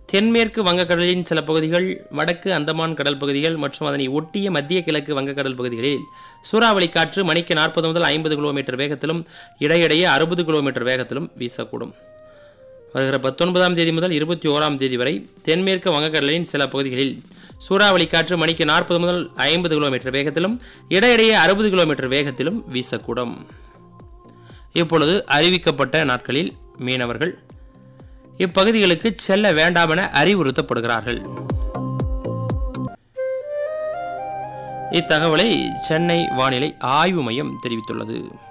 தென்மேற்கு வங்கக்கடலின் சில பகுதிகள் வடக்கு அந்தமான் கடல் பகுதிகள் மற்றும் அதனை ஒட்டிய மத்திய கிழக்கு வங்கக்கடல் பகுதிகளில் சூறாவளி காற்று மணிக்கு நாற்பது முதல் ஐம்பது கிலோமீட்டர் வேகத்திலும் இடையிடையே அறுபது கிலோமீட்டர் வேகத்திலும் வீசக்கூடும் வருகிற பத்தொன்பதாம் தேதி முதல் இருபத்தி ஓராம் தேதி வரை தென்மேற்கு வங்கக்கடலின் சில பகுதிகளில் சூறாவளி காற்று மணிக்கு நாற்பது முதல் ஐம்பது கிலோமீட்டர் வேகத்திலும் இடையிடையே அறுபது கிலோமீட்டர் வேகத்திலும் வீசக்கூடும் இப்பொழுது அறிவிக்கப்பட்ட நாட்களில் மீனவர்கள் இப்பகுதிகளுக்கு செல்ல வேண்டாம் என அறிவுறுத்தப்படுகிறார்கள் இத்தகவலை சென்னை வானிலை ஆய்வு மையம் தெரிவித்துள்ளது